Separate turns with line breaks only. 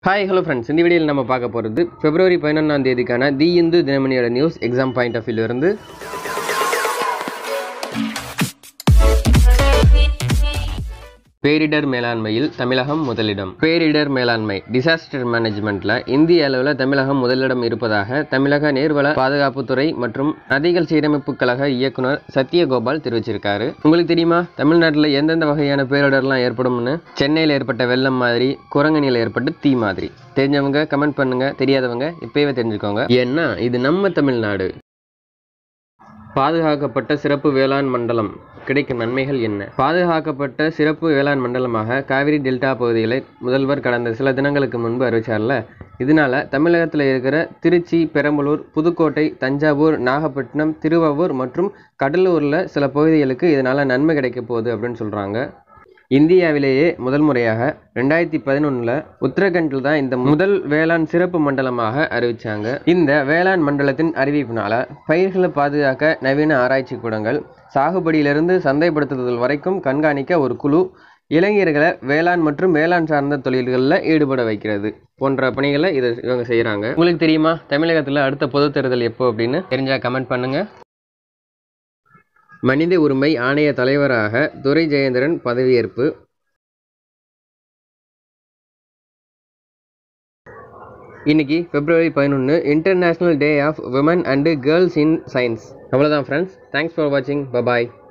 hi hello friends இந்த வீடியோவில் நம்ம பார்க்க போகிறது பிப்ரவரி பதினொன்றாம் தேதிக்கான தி இந்து தினமணியோட நியூஸ் எக்ஸாம் பாயிண்ட் ஆஃப் இருந்து பேரிடர் மேலாண்மையில் தமிழகம் முதலிடம் பேரிடர் மேலாண்மை டிசாஸ்டர் மேனேஜ்மெண்ட்ல இந்திய அளவில் தமிழகம் முதலிடம் இருப்பதாக தமிழக நீர்வள பாதுகாப்புத்துறை மற்றும் நதிகள் சீரமைப்பு கழக இயக்குனர் சத்யகோபால் தெரிவிச்சிருக்காரு உங்களுக்கு தெரியுமா தமிழ்நாட்டில் எந்தெந்த வகையான பேரிடர்லாம் ஏற்படும்னு சென்னையில் ஏற்பட்ட வெள்ளம் மாதிரி குரங்கணியில் ஏற்பட்ட தீ மாதிரி தெரிஞ்சவங்க கமெண்ட் பண்ணுங்க தெரியாதவங்க இப்பவே தெரிஞ்சுக்கோங்க ஏன்னா இது நம்ம தமிழ்நாடு பாதுகாக்கப்பட்ட சிறப்பு வேளாண் மண்டலம் கிடைக்கும் நன்மைகள் என்ன பாதுகாக்கப்பட்ட சிறப்பு வேளாண் மண்டலமாக காவிரி டெல்டா பகுதிகளை முதல்வர் கடந்த சில தினங்களுக்கு முன்பு அறிவிச்சார்ல இதனால தமிழகத்தில் இருக்கிற திருச்சி பெரம்பலூர் புதுக்கோட்டை தஞ்சாவூர் நாகப்பட்டினம் திருவாவூர் மற்றும் கடலூரில் சில பகுதிகளுக்கு இதனால நன்மை கிடைக்க போகுது அப்படின்னு சொல்றாங்க இந்தியாவிலேயே முதல் முறையாக ரெண்டாயிரத்தி பதினொன்றில் உத்தரகண்டில் தான் இந்த முதல் வேளாண் சிறப்பு மண்டலமாக அறிவிச்சாங்க இந்த வேளாண் மண்டலத்தின் அறிவிப்பினால பயிர்களை பாதுகாக்க நவீன ஆராய்ச்சி கூடங்கள் சாகுபடியிலிருந்து சந்தைப்படுத்துதல் வரைக்கும் கண்காணிக்க ஒரு குழு இளைஞர்களை வேளாண் மற்றும் வேளாண் சார்ந்த தொழில்களில் ஈடுபட வைக்கிறது போன்ற பணிகளை இதை இவங்க செய்கிறாங்க உங்களுக்கு தெரியுமா தமிழகத்தில் அடுத்த பொது தேர்தல் எப்போ அப்படின்னு தெரிஞ்சா கமெண்ட் பண்ணுங்க மனித உரிமை ஆணைய தலைவராக துரை ஜெயேந்திரன் பதவியேற்பு இன்னைக்கு பிப்ரவரி பதினொன்று international day of women and girls in science அவ்வளோதான் ஃப்ரெண்ட்ஸ் தேங்க்ஸ் ஃபார் வாட்சிங் பபாய்